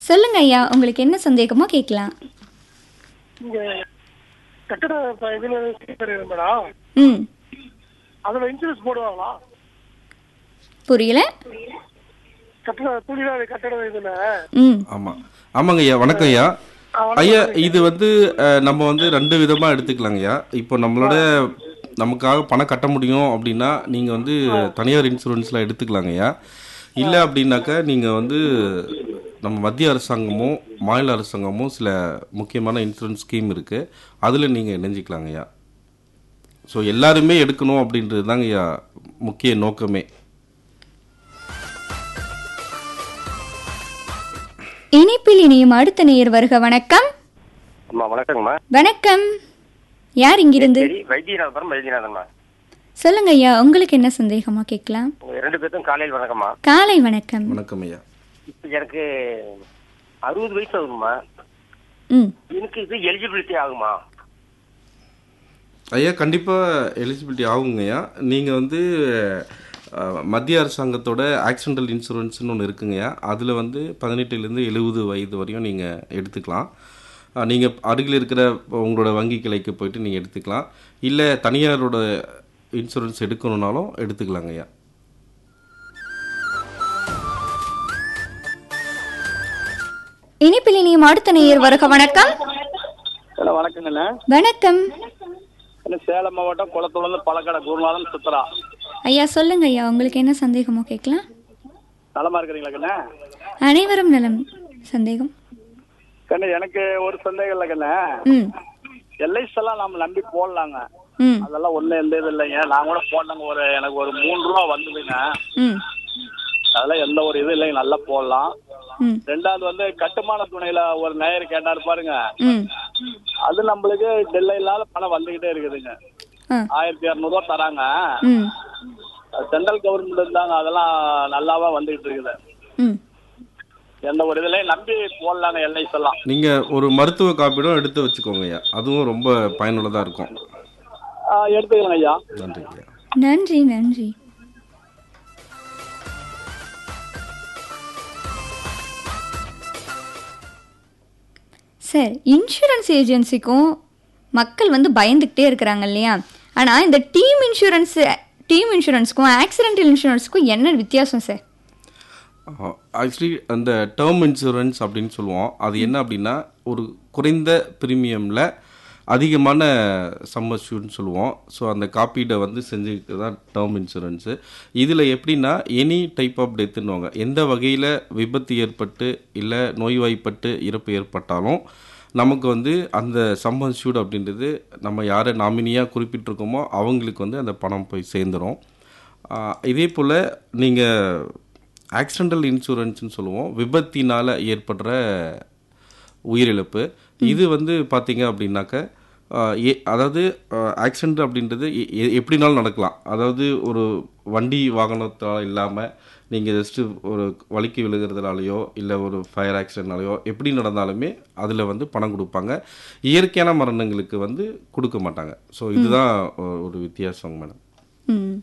சொல்லுங்க ஐயா உங்களுக்கு என்ன சந்தேகமோ கேட்கலாம் இங்க கட்டட ப- இதுல தெரியுது மேடம் ம் அதுல இன்சூரன்ஸ் போடுவாங்களா புரியல கட்டட தொழிலாளி கட்டட இதுல ம் ஆமாம் ஆமாங்க ஐயா வணக்கம் ஐயா ஐயா இது வந்து அஹ், நம்ம வந்து ரெண்டு விதமாக எடுத்துக்கலாங்க ஐயா இப்போ நம்மளோட நமக்காக பணம் கட்ட முடியும் அப்படின்னா நீங்கள் வந்து தனியார் இன்சூரன்ஸில் எடுத்துக்கலாங்க ஐயா இல்லை அப்படின்னாக்கா நீங்கள் வந்து நம்ம மத்திய அரசாங்கமும் மாநில அரசாங்கமும் சில முக்கியமான இன்சூரன்ஸ் ஸ்கீம் இருக்குது அதில் நீங்கள் இணைஞ்சிக்கலாங்க ஐயா ஸோ எல்லாருமே எடுக்கணும் அப்படின்றது தாங்க ஐயா முக்கிய நோக்கமே இணைப்பில் இனியும் அடுத்த நேயர் வருக வணக்கம் அம்மா வணக்கங்கம்மா வணக்கம் யார் இங்கிருந்து சரி வைத்தியநாதபுரம் வைத்தியநாதன்மா சொல்லுங்க ஐயா உங்களுக்கு என்ன சந்தேகமா கேட்கலாம் உங்க ரெண்டு பேர்த்தும் காலையில் வணக்கம்மா காலை வணக்கம் வணக்கம் ஐயா இப்போ எனக்கு அறுபது வயசு ஆகுமா ம் எனக்கு இது எலிஜிபிலிட்டி ஆகுமா ஐயா கண்டிப்பாக எலிஜிபிலிட்டி ஆகுங்கய்யா நீங்கள் வந்து அஹ், மத்திய அரசாங்கத்தோட ஆக்சிடென்டல் இன்சூரன்ஸ்னு ஒன்று இருக்குங்கய்யா அதில் வந்து பதினெட்டுலேருந்து எழுபது வயது வரையும் நீங்கள் எடுத்துக்கலாம் நீங்கள் அருகில் இருக்கிற உங்களோட வங்கி கிளைக்கு போயிட்டு நீங்கள் எடுத்துக்கலாம் இல்லை தனியாரோட இன்சூரன்ஸ் எடுக்கணுன்னாலும் எடுத்துக்கலாங்கய்யா இணைப்பில் இனியும் அடுத்த நேயர் வருக வணக்கம் ஹலோ வணக்கங்கண்ணே வணக்கம் என்ன சேலம் மாவட்டம் குளத்துலேருந்து பழக்கடை குருநாதன் சித்ரா ஐயா சொல்லுங்க ஐயா உங்களுக்கு என்ன சந்தேகமோ கேட்கலாம் நலமா இருக்கிறீங்களா கண்ணே அனைவரும் நலம் சந்தேகம் கண்ணு எனக்கு ஒரு சந்தேகம் இல்லை கண்ணே ம் எல்ஐஸ் எல்லாம் நம்ம நம்பி போடலாங்க ம் அதெல்லாம் ஒன்றும் எந்த இது இல்லைங்க நான் கூட போடலாங்க ஒரு எனக்கு ஒரு மூணு ரூபா வந்ததுங்க ம் அதெல்லாம் எந்த ஒரு இது இல்லைங்க நல்லா போடலாம் ம் ரெண்டாவது வந்து கட்டுமான துணையில ஒரு நேயர் கேட்டாரு பாருங்க ம் அது நம்மளுக்கு டெல்லை இல்லாத பணம் வந்துகிட்டே இருக்குதுங்க ஆ ஆயிரத்தி இரநூறுவா தராங்க ம் சென்ட்ரல் கவர்மெண்ட் இருந்தாங்க அதெல்லாம் நல்லாவா வந்துகிட்டு இருக்குது ம் எந்த ஒரு இதுலையும் நம்பி போடலாங்க எல்ஐஸ் எல்லாம் நீங்கள் ஒரு மருத்துவ காப்பீடும் எடுத்து வச்சுக்கோங்கய்யா அதுவும் ரொம்ப பயனுள்ளதாக இருக்கும் ஆ, எடுத்துக்கிறேங்க ஐயா நன்றிங்கய்யா நன்றி நன்றி சார் இன்சூரன்ஸ் ஏஜென்சிக்கும் மக்கள் வந்து பயந்துக்கிட்டே இருக்கிறாங்க இல்லையா ஆனால் இந்த டீம் இன்சூரன்ஸ் டீம் இன்சூரன்ஸ்க்கும் ஆக்சிடென்டல் இன்சூரன்ஸ்க்கும் என்ன வித்தியாசம் சார் ஆக்சுவலி அந்த டேர்ம் இன்சூரன்ஸ் அப்படின்னு சொல்லுவோம் அது என்ன அப்படின்னா ஒரு குறைந்த ப்ரீமியமில் அதிகமான சம்மர்ஷூட்னு சொல்லுவோம் ஸோ அந்த காப்பீடை வந்து செஞ்சுக்கிறது தான் டேர்ம் இன்சூரன்ஸு இதில் எப்படின்னா எனி டைப் ஆஃப் டெத்துன்னுவாங்க எந்த வகையில் விபத்து ஏற்பட்டு இல்லை நோய்வாய்ப்பட்டு இறப்பு ஏற்பட்டாலும் நமக்கு வந்து அந்த சம்மர்ஷூட் அப்படின்றது நம்ம யாரை நாமினியாக குறிப்பிட்டிருக்கோமோ அவங்களுக்கு வந்து அந்த பணம் போய் சேர்ந்துடும் ஆஹ் இதே போல் நீங்கள் ஆக்சிடென்டல் இன்சூரன்ஸ்னு சொல்லுவோம் விபத்தினால் ஏற்படுற உயிரிழப்பு இது வந்து பார்த்தீங்க அப்படின்னாக்க ஆஹ் ஏ- அதாவது ஆக்சிடென்ட் அப்படின்றது எ- எ- எப்படினாலும் நடக்கலாம் அதாவது ஒரு வண்டி வாகனத்தால் இல்லாமல் நீங்கள் ஜஸ்ட்டு ஒரு வலிக்கு விழுகிறதுனாலையோ இல்லை ஒரு ஃபயர் ஆக்சிடென்ட்னாலையோ எப்படி நடந்தாலுமே அதில் வந்து பணம் கொடுப்பாங்க இயற்கையான மரணங்களுக்கு வந்து கொடுக்க மாட்டாங்க ஸோ இதுதான் ஒ- ஒரு வித்தியாசம் மேடம் ம்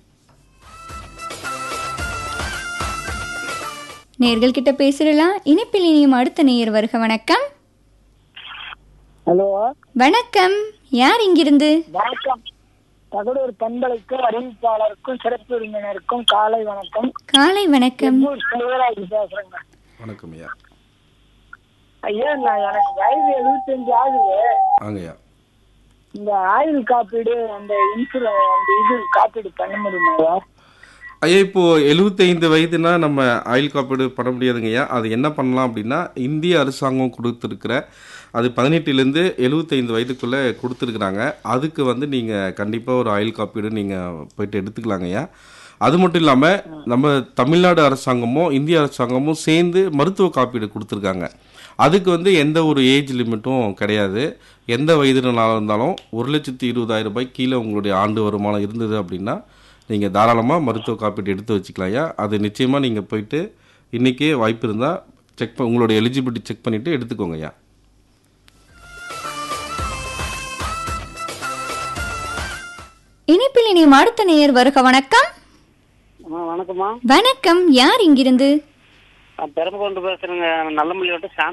நேர்கள் கிட்ட பேசிடலாம் இணைப்பில் இனியும் அடுத்த நேயர் வருக வணக்கம் ஹலோ வணக்கம் யார் இங்கிருந்து வணக்கம் தகடூர் பண்பலைக்கும் அறிவிப்பாளருக்கும் சிறப்பு விருந்தினருக்கும் காலை வணக்கம் காலை வணக்கம் ஊர் செல்வராஜ் பேசுறேங்க வணக்கம் ஐயா ஐயா நான் எனக்கு வயது எழுபத்தஞ்சு ஆகுது ஆங்கய்யா இந்த ஆயுள் காப்பீடு அந்த இன்சூரன்ஸ் அந்த இது காப்பீடு பண்ண முடியுமா ஐயா இப்போ எழுபத்தைந்து வயதுனா நம்ம ஆயுள் காப்பீடு பண்ண முடியாதுங்கய்யா அது என்ன பண்ணலாம் அப்படின்னா இந்திய அரசாங்கம் கொடுத்துருக்கிற அது பதினெட்டுலேருந்து எழுபத்தைந்து வயதுக்குள்ளே கொடுத்துருக்குறாங்க அதுக்கு வந்து நீங்கள் கண்டிப்பாக ஒரு ஆயுள் காப்பீடு நீங்கள் போயிட்டு எடுத்துக்கலாங்கய்யா அது மட்டும் இல்லாமல் நம்ம தமிழ்நாடு அரசாங்கமும் இந்திய அரசாங்கமும் சேர்ந்து மருத்துவ காப்பீடு கொடுத்துருக்காங்க அதுக்கு வந்து எந்த ஒரு ஏஜ் லிமிட்டும் கிடையாது எந்த வயதுனாலும் இருந்தாலும் ஒரு லட்சத்தி இருபதாயிரம் ரூபாய் கீழே உங்களுடைய ஆண்டு வருமானம் இருந்தது அப்படின்னா நீங்கள் தாராளமாக மருத்துவ காப்பீடு எடுத்து வச்சுக்கலாம்யா அது நிச்சயமாக நீங்கள் போயிட்டு இன்றைக்கே வாய்ப்பு இருந்தால் செக் ப உங்களோட எலிஜிபிலிட்டி செக் பண்ணிவிட்டு எடுத்துக்கோங்கய்யா இணைப்பில் இனியும் அடுத்த நேயர் வருக வணக்கம் வணக்கம்மா வணக்கம் யார் இங்கிருந்து நான் பெரம்பு கொண்டு பேசுறேங்க நல்லமல்லி விட்டு